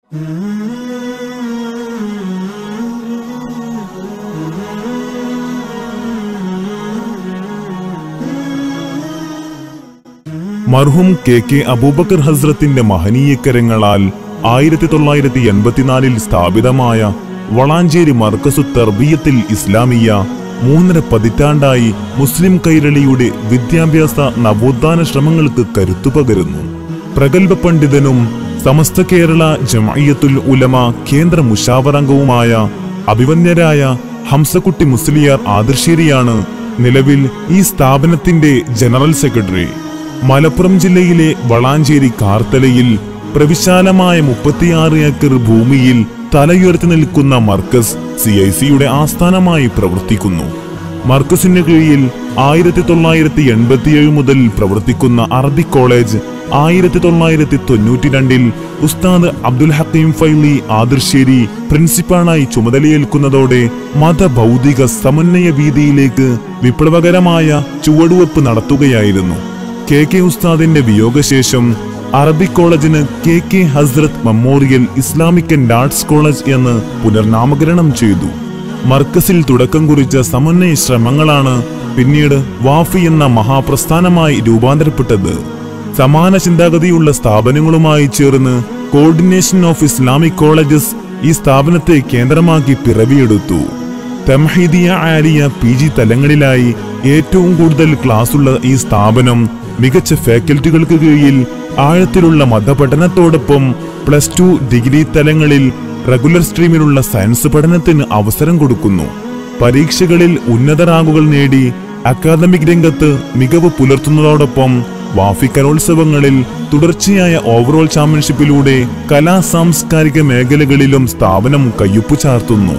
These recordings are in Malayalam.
മർഹൂം കെ കെ അബൂബക്കർ ഹസ്രത്തിന്റെ മഹനീയക്കരങ്ങളാൽ ആയിരത്തി തൊള്ളായിരത്തി എൺപത്തിനാലിൽ സ്ഥാപിതമായ വളാഞ്ചേരി മർക്കസു തർബീയത്തിൽ ഇസ്ലാമിയ മൂന്നര പതിറ്റാണ്ടായി മുസ്ലിം കൈരളിയുടെ വിദ്യാഭ്യാസ നവോത്ഥാന ശ്രമങ്ങൾക്ക് കരുത്തു പകരുന്നു പ്രഗത്ഭ പണ്ഡിതനും സമസ്ത കേരള ജമഅയ്യത്തുൽ ഉലമ കേന്ദ്ര മുഷാവറംഗവുമായ അഭിവന്യരായ ഹംസക്കുട്ടി മുസ്ലിയാർ ആദർശേരിയാണ് നിലവിൽ ഈ സ്ഥാപനത്തിന്റെ ജനറൽ സെക്രട്ടറി മലപ്പുറം ജില്ലയിലെ വളാഞ്ചേരി കാർത്തലയിൽ പ്രവിശാലമായ മുപ്പത്തിയാറ് ഏക്കർ ഭൂമിയിൽ തലയുയർത്തി നിൽക്കുന്ന മർക്കസ് സി ഐ സിയുടെ ആസ്ഥാനമായി പ്രവർത്തിക്കുന്നു മർക്കസിന് കീഴിൽ ആയിരത്തി തൊള്ളായിരത്തി എൺപത്തിയേഴ് മുതൽ പ്രവർത്തിക്കുന്ന അറബിക് കോളേജ് ആയിരത്തി തൊള്ളായിരത്തി തൊണ്ണൂറ്റി രണ്ടിൽ ഉസ്താദ് അബ്ദുൽ ഹക്കീം ഫൈലി ആദിർശേരി പ്രിൻസിപ്പാളായി ചുമതലയേൽക്കുന്നതോടെ മതഭൗതിക സമന്വയ വീതിയിലേക്ക് വിപ്ലവകരമായ ചുവടുവെപ്പ് നടത്തുകയായിരുന്നു കെ കെ ഉസ്താദിന്റെ വിയോഗശേഷം അറബിക് കോളേജിന് K K Hazrath memorial Islamic and arts college എന്ന് പുനർനാമകരണം ചെയ്തു മർക്കസിൽ തുടക്കം കുറിച്ച സമന്വയ ശ്രമങ്ങളാണ് പിന്നീട് വാഫി എന്ന മഹാപ്രസ്ഥാനമായി രൂപാന്തരപ്പെട്ടത് സമാന ചിന്താഗതിയുള്ള സ്ഥാപനങ്ങളുമായി ചേർന്ന് കോർഡിനേഷൻ ഓഫ് ഇസ്ലാമിക് കോളേജസ് ഈ സ്ഥാപനത്തെ കേന്ദ്രമാക്കി പിറവിയെടുത്തു തംഹീദിയ ആലിയ പി ജി തലങ്ങളിലായി ഏറ്റവും കൂടുതൽ ക്ലാസുള്ള ഈ സ്ഥാപനം മികച്ച ഫാക്കൽറ്റികൾക്ക് കീഴിൽ ആഴത്തിലുള്ള മതപഠനത്തോടൊപ്പം പ്ലസ് ടു ഡിഗ്രി തലങ്ങളിൽ റെഗുലർ സ്ട്രീമിലുള്ള സയൻസ് പഠനത്തിന് അവസരം കൊടുക്കുന്നു പരീക്ഷകളിൽ ഉന്നത റാങ്കുകൾ നേടി അക്കാദമിക് രംഗത്ത് മികവ് പുലർത്തുന്നതോടൊപ്പം വാഫി കലോത്സവങ്ങളിൽ തുടർച്ചയായ ഓവറോൾ ചാമ്പ്യൻഷിപ്പിലൂടെ കലാ സാംസ്കാരിക മേഖലകളിലും സ്ഥാപനം കയ്യൊപ്പു ചാർത്തുന്നു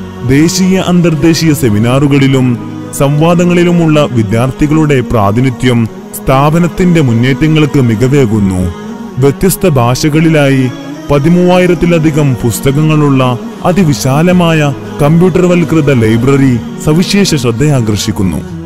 ദേശീയ അന്തർദേശീയ സെമിനാറുകളിലും സംവാദങ്ങളിലുമുള്ള വിദ്യാർത്ഥികളുടെ പ്രാതിനിധ്യം സ്ഥാപനത്തിന്റെ മുന്നേറ്റങ്ങൾക്ക് മികവേകുന്നു വ്യത്യസ്ത ഭാഷകളിലായി പതിമൂവായിരത്തിലധികം പുസ്തകങ്ങളുള്ള അതിവിശാലമായ കമ്പ്യൂട്ടർവൽകൃത ലൈബ്രറി സവിശേഷ ശ്രദ്ധയാകർഷിക്കുന്നു